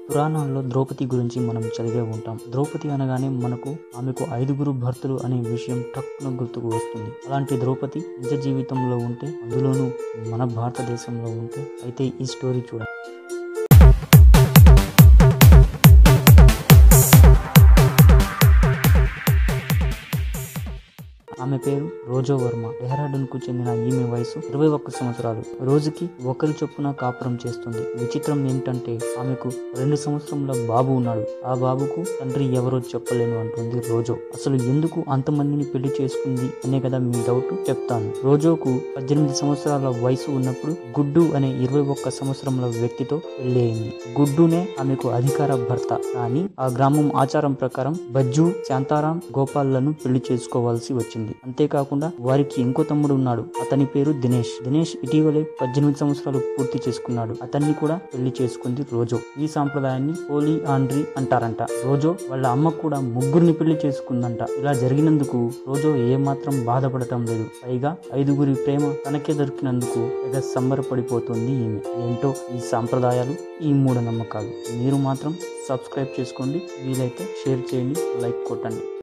పురాణాల్లో ద్రౌపది గురించి మనం చదివే ఉంటాం ద్రౌపది అనగానే మనకు ఆమెకు ఐదుగురు భర్తలు అనే విషయం టక్కున గుర్తుకు వస్తుంది అలాంటి ద్రౌపది నిజ జీవితంలో ఉంటే అందులోనూ మన భారతదేశంలో ఉంటే అయితే ఈ స్టోరీ చూడండి ఆమె పేరు రోజో వర్మ డెహ్రాడూన్కు చెందిన ఈమె వయసు ఇరవై ఒక్క సంవత్సరాలు రోజుకి ఒకరి చొప్పున కాపురం చేస్తుంది విచిత్రం ఏమిటంటే ఆమెకు రెండు సంవత్సరంలో బాబు ఉన్నాడు ఆ బాబుకు తండ్రి ఎవరో చెప్పలేను అంటుంది రోజో అసలు ఎందుకు అంతమందిని పెళ్లి చేసుకుంది అనే కదా మీ డౌట్ చెప్తాను రోజోకు పద్దెనిమిది సంవత్సరాల వయసు ఉన్నప్పుడు గుడ్డు అనే ఇరవై ఒక్క సంవత్సరంలో వ్యక్తితో పెళ్లి అయింది గుడ్డునే ఆమెకు అధికార భర్త కానీ ఆ గ్రామం ఆచారం ప్రకారం బజ్జు శాంతారాం గోపాల్లను పెళ్లి చేసుకోవాల్సి వచ్చింది అంతేకాకుండా వారికి ఇంకో తమ్ముడు ఉన్నాడు అతని పేరు దినేష్ దినేష్ ఇటీవలే పద్దెనిమిది సంవత్సరాలు పూర్తి చేసుకున్నాడు అతన్ని కూడా పెళ్లి చేసుకుంది రోజో ఈ సాంప్రదాయాన్ని పోలీ ఆండ్రీ అంటారంట రోజో వాళ్ళ అమ్మ కూడా ముగ్గురిని పెళ్లి చేసుకుందంట ఇలా జరిగినందుకు రోజో ఏమాత్రం బాధపడటం లేదు పైగా ఐదుగురి ప్రేమ తనకే దొరికినందుకు తెగ సంబరపడిపోతుంది ఈమె ఏంటో ఈ సాంప్రదాయాలు ఈ మూఢనమ్మకాలు మీరు మాత్రం సబ్స్క్రైబ్ చేసుకోండి వీలైతే షేర్ చేయండి లైక్ కొట్టండి